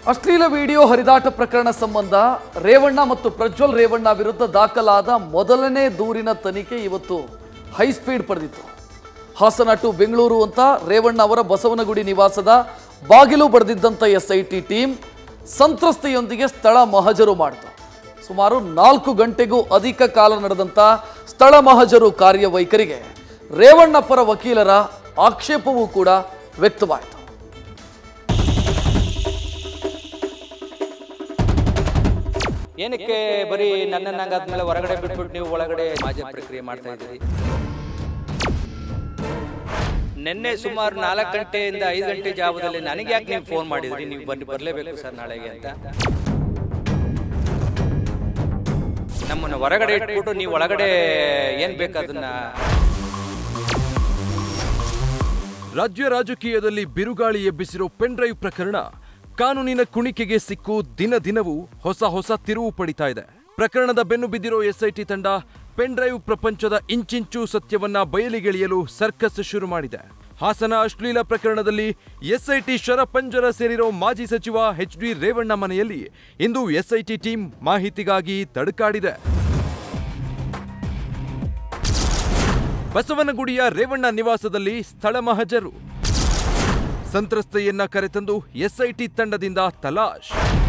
ಅಶ್ಲೀಲ ವಿಡಿಯೋ ಹರಿದಾಟ ಪ್ರಕರಣ ಸಂಬಂಧ ರೇವಣ್ಣ ಮತ್ತು ಪ್ರಜ್ವಲ್ ರೇವಣ್ಣ ವಿರುದ್ಧ ದಾಖಲಾದ ಮೊದಲನೇ ದೂರಿನ ತನಿಖೆ ಇವತ್ತು ಹೈಸ್ಪೀಡ್ ಪಡೆದಿತ್ತು ಹಾಸನ ಟು ಬೆಂಗಳೂರು ಅಂತ ರೇವಣ್ಣ ಅವರ ಬಸವನಗುಡಿ ನಿವಾಸದ ಬಾಗಿಲು ಬರೆದಿದ್ದಂಥ ಎಸ್ ಐ ಟಿ ಟೀಮ್ ಸಂತ್ರಸ್ತೆಯೊಂದಿಗೆ ಸ್ಥಳ ಮಹಜರು ಮಾಡಿತು ಸುಮಾರು ನಾಲ್ಕು ಗಂಟೆಗೂ ಅಧಿಕ ಕಾಲ ನಡೆದಂಥ ಸ್ಥಳ ಮಹಜರು ಕಾರ್ಯವೈಖರಿಗೆ ರೇವಣ್ಣ ಪರ ವಕೀಲರ ಆಕ್ಷೇಪವೂ ಕೂಡ ವ್ಯಕ್ತವಾಯಿತು ಏನಕ್ಕೆ ಬರೀ ನನ್ನನ್ನಾಗಾದ್ಮೇಲೆ ಹೊರಗಡೆ ಬಿಟ್ಬಿಟ್ಟು ನೀವು ಒಳಗಡೆ ಮಾಜಿ ಪ್ರಕ್ರಿಯೆ ಮಾಡ್ತಾ ಇದ್ದೀರಿ ನಿನ್ನೆ ಸುಮಾರು ನಾಲ್ಕು ಗಂಟೆಯಿಂದ ಐದು ಗಂಟೆ ಜಾವದಲ್ಲಿ ನನಗೆ ಯಾಕೆ ನೀವು ಫೋನ್ ಮಾಡಿದ್ರಿ ನೀವು ಬನ್ನಿ ಬರಲೇಬೇಕು ಸರ್ ನಾಳೆಗೆ ಅಂತ ನಮ್ಮನ್ನು ಹೊರಗಡೆ ಇಟ್ಬಿಟ್ಟು ನೀವು ಒಳಗಡೆ ಏನ್ ಬೇಕು ಅದನ್ನ ರಾಜ್ಯ ರಾಜಕೀಯದಲ್ಲಿ ಬಿರುಗಾಳಿ ಎಬ್ಬಿಸಿರೋ ಪೆನ್ಡ್ರೈವ್ ಪ್ರಕರಣ ಕಾನೂನಿನ ಕುಣಿಕೆಗೆ ಸಿಕ್ಕು ದಿನ ದಿನವೂ ಹೊಸ ಹೊಸ ತಿರುವು ಪಡಿತಾ ಇದೆ ಪ್ರಕರಣದ ಬೆನ್ನು ಬಿದ್ದಿರೋ ಎಸ್ಐಟಿ ತಂಡ ಪೆನ್ಡ್ರೈವ್ ಪ್ರಪಂಚದ ಇಂಚಿಂಚು ಸತ್ಯವನ್ನ ಬಯಲಿಗೆಳೆಯಲು ಸರ್ಕಸ್ ಶುರು ಮಾಡಿದೆ ಹಾಸನ ಅಶ್ಲೀಲ ಪ್ರಕರಣದಲ್ಲಿ ಎಸ್ಐಟಿ ಶರಪಂಜರ ಸೇರಿರೋ ಮಾಜಿ ಸಚಿವ ಎಚ್ ಡಿ ರೇವಣ್ಣ ಮನೆಯಲ್ಲಿ ಇಂದು ಎಸ್ಐಟಿ ಟೀಮ್ ಮಾಹಿತಿಗಾಗಿ ತಡಕಾಡಿದೆ ಬಸವನಗುಡಿಯ ರೇವಣ್ಣ ನಿವಾಸದಲ್ಲಿ ಸ್ಥಳ ಮಹಜರು ಸಂತ್ರಸ್ತೆಯನ್ನ ಕರೆತಂದು ಎಸ್ಐಟಿ ತಂಡದಿಂದ ತಲಾಶ್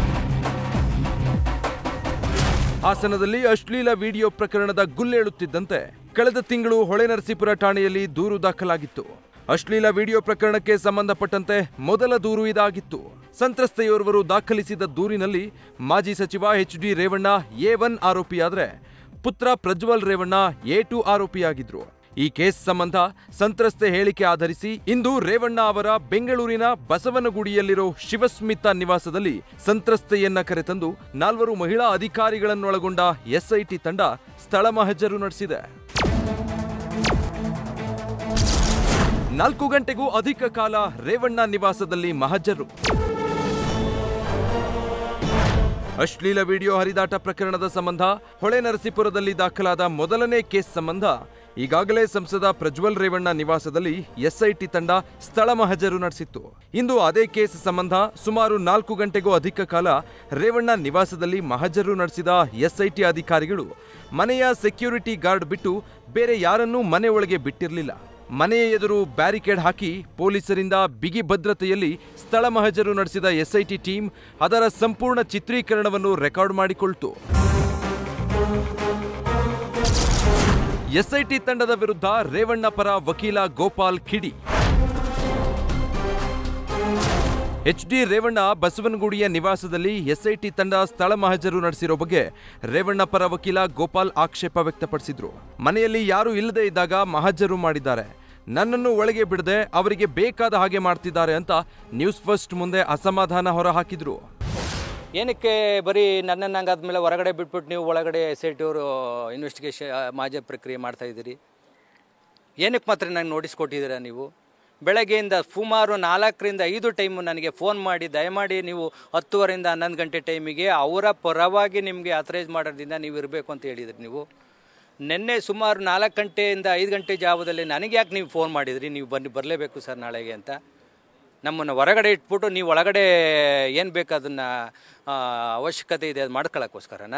ಹಾಸನದಲ್ಲಿ ಅಶ್ಲೀಲ ವಿಡಿಯೋ ಪ್ರಕರಣದ ಗುಲ್ಲೇಳುತ್ತಿದ್ದಂತೆ ಕಳೆದ ತಿಂಗಳು ಹೊಳೆನರಸೀಪುರ ಠಾಣೆಯಲ್ಲಿ ದೂರು ದಾಖಲಾಗಿತ್ತು ಅಶ್ಲೀಲ ವಿಡಿಯೋ ಪ್ರಕರಣಕ್ಕೆ ಸಂಬಂಧಪಟ್ಟಂತೆ ಮೊದಲ ದೂರು ಇದಾಗಿತ್ತು ಸಂತ್ರಸ್ತೆಯೋರ್ವರು ದಾಖಲಿಸಿದ ದೂರಿನಲ್ಲಿ ಮಾಜಿ ಸಚಿವ H D Revanna A one ಆರೋಪಿಯಾದ್ರೆ ಪುತ್ರ ಪ್ರಜ್ವಲ್ ರೇವಣ್ಣ ಎ ಟು ಆರೋಪಿಯಾಗಿದ್ರು ಈ ಕೇಸ್ ಸಂಬಂಧ ಸಂತ್ರಸ್ತೆ ಹೇಳಿಕೆ ಆಧರಿಸಿ ಇಂದು ರೇವಣ್ಣ ಅವರ ಬೆಂಗಳೂರಿನ ಬಸವನಗುಡಿಯಲ್ಲಿರೋ ಶಿವಸ್ಮಿತಾ ನಿವಾಸದಲ್ಲಿ ಸಂತ್ರಸ್ತೆಯನ್ನ ಕರೆತಂದು ನಾಲ್ವರು ಮಹಿಳಾ ಅಧಿಕಾರಿಗಳನ್ನೊಳಗೊಂಡ ಎಸ್ಐಟಿ ತಂಡ ಸ್ಥಳ ಮಹಜರು ನಡೆಸಿದೆ ನಾಲ್ಕು ಗಂಟೆಗೂ ಅಧಿಕ ಕಾಲ ರೇವಣ್ಣ ನಿವಾಸದಲ್ಲಿ ಮಹಜರು ಅಶ್ಲೀಲ ವಿಡಿಯೋ ಹರಿದಾಟ ಪ್ರಕರಣದ ಸಂಬಂಧ ಹೊಳೆನರಸೀಪುರದಲ್ಲಿ ದಾಖಲಾದ ಮೊದಲನೇ ಕೇಸ್ ಸಂಬಂಧ ಈಗಾಗಲೇ ಸಂಸದ ಪ್ರಜ್ವಲ್ ರೇವಣ್ಣ ನಿವಾಸದಲ್ಲಿ ಎಸ್ಐಟಿ ತಂಡ ಸ್ಥಳ ಮಹಜರು ನಡೆಸಿತ್ತು ಇಂದು ಅದೇ ಕೇಸ್ ಸಂಬಂಧ ಸುಮಾರು ನಾಲ್ಕು ಗಂಟೆಗೂ ಅಧಿಕ ಕಾಲ ರೇವಣ್ಣ ನಿವಾಸದಲ್ಲಿ ಮಹಜರು ನಡೆಸಿದ ಎಸ್ಐಟಿ ಅಧಿಕಾರಿಗಳು ಮನೆಯ ಸೆಕ್ಯೂರಿಟಿ ಗಾರ್ಡ್ ಬಿಟ್ಟು ಬೇರೆ ಯಾರನ್ನೂ ಮನೆ ಒಳಗೆ ಬಿಟ್ಟಿರಲಿಲ್ಲ ಮನೆಯ ಎದುರು ಬ್ಯಾರಿಕೇಡ್ ಹಾಕಿ ಪೊಲೀಸರಿಂದ ಬಿಗಿ ಭದ್ರತೆಯಲ್ಲಿ ಸ್ಥಳ ಮಹಜರು ನಡೆಸಿದ ಎಸ್ಐಟಿ ಟೀಮ್ ಅದರ ಸಂಪೂರ್ಣ ಚಿತ್ರೀಕರಣವನ್ನು ರೆಕಾರ್ಡ್ ಮಾಡಿಕೊಳ್ತು ಎಸ್ಐಟಿ ತಂಡದ ವಿರುದ್ಧ ರೇವಣ್ಣ ಪರ ವಕೀಲ ಗೋಪಾಲ್ ಕಿಡಿ ಎಚ್ ಡಿ ರೇವಣ್ಣ ಬಸವನಗುಡಿಯ ನಿವಾಸದಲ್ಲಿ ಎಸ್ಐಟಿ ತಂಡ ಸ್ಥಳ ಮಹಜರು ನಡೆಸಿರೋ ಬಗ್ಗೆ ರೇವಣ್ಣ ಪರ ವಕೀಲ ಗೋಪಾಲ್ ಆಕ್ಷೇಪ ವ್ಯಕ್ತಪಡಿಸಿದ್ರು ಮನೆಯಲ್ಲಿ ಯಾರೂ ಇಲ್ಲದೆ ಇದ್ದಾಗ ಮಹಜರು ಮಾಡಿದ್ದಾರೆ ನನ್ನನ್ನು ಒಳಗೆ ಬಿಡದೆ ಅವರಿಗೆ ಬೇಕಾದ ಹಾಗೆ ಮಾಡ್ತಿದ್ದಾರೆ ಅಂತ ನ್ಯೂಸ್ ಫಸ್ಟ್ ಮುಂದೆ ಅಸಮಾಧಾನ ಹೊರಹಾಕಿದ್ರು ಏನಕ್ಕೆ ಬರೀ ನನ್ನನ್ನಾಗಾದ್ಮೇಲೆ ಹೊರಗಡೆ ಬಿಟ್ಬಿಟ್ಟು ನೀವು ಒಳಗಡೆ ಎಸ್ ಐ ಟಿ ಅವರು ಇನ್ವೆಸ್ಟಿಗೇಷನ್ ಮಾಜಿ ಪ್ರಕ್ರಿಯೆ ಮಾಡ್ತಾ ಇದ್ದೀರಿ ಏನಕ್ಕೆ ಮಾತ್ರ ನಂಗೆ ನೋಟಿಸ್ ಕೊಟ್ಟಿದ್ದೀರಾ ನೀವು ಬೆಳಗ್ಗೆಯಿಂದ ಸುಮಾರು ನಾಲ್ಕರಿಂದ ಐದು ಟೈಮು ನನಗೆ ಫೋನ್ ಮಾಡಿ ದಯಮಾಡಿ ನೀವು ಹತ್ತುವರೆಯಿಂದ ಹನ್ನೊಂದು ಗಂಟೆ ಟೈಮಿಗೆ ಅವರ ಪರವಾಗಿ ನಿಮಗೆ ಅಥರೈಸ್ ಮಾಡೋದ್ರಿಂದ ನೀವು ಇರಬೇಕು ಅಂತ ಹೇಳಿದ್ರಿ ನೀವು ನಿನ್ನೆ ಸುಮಾರು ನಾಲ್ಕು ಗಂಟೆಯಿಂದ ಐದು ಗಂಟೆ ಜಾವದಲ್ಲಿ ನನಗೆ ಯಾಕೆ ನೀವು ಫೋನ್ ಮಾಡಿದ್ರಿ ನೀವು ಬನ್ನಿ ಬರಲೇಬೇಕು ಸರ್ ನಾಳೆಗೆ ಅಂತ ನಮ್ಮನ್ನು ಹೊರಗಡೆ ಇಟ್ಬಿಟ್ಟು ನೀವು ಒಳಗಡೆ ಏನು ಬೇಕು ಅದನ್ನು ಅವಶ್ಯಕತೆ ಇದೆ ಅದು ಮಾಡ್ಕೊಳ್ಳೋಕ್ಕೋಸ್ಕರನಾ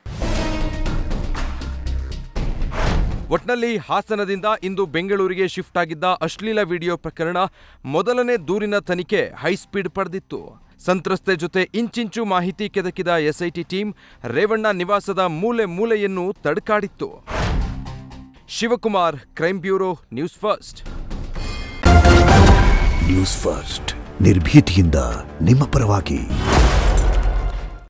ಒಟ್ನಲ್ಲಿ ಹಾಸನದಿಂದ ಇಂದು ಬೆಂಗಳೂರಿಗೆ ಶಿಫ್ಟ್ ಆಗಿದ್ದ ಅಶ್ಲೀಲ ವಿಡಿಯೋ ಪ್ರಕರಣ ಮೊದಲನೇ ದೂರಿನ ತನಿಖೆ ಹೈಸ್ಪೀಡ್ ಪಡೆದಿತ್ತು ಸಂತ್ರಸ್ತೆ ಜೊತೆ ಇಂಚಿಂಚು ಮಾಹಿತಿ ಕೆದಕಿದ ಎಸ್ಐಟಿ ಟೀಮ್ ರೇವಣ್ಣ ನಿವಾಸದ ಮೂಲೆ ಮೂಲೆಯನ್ನು ತಡ್ಕಾಡಿತ್ತು Shivakumar crime bureau news first news first ನಿರ್ಭೀತಿಯಿಂದ ನಿಮ್ಮ ಪರವಾಗಿ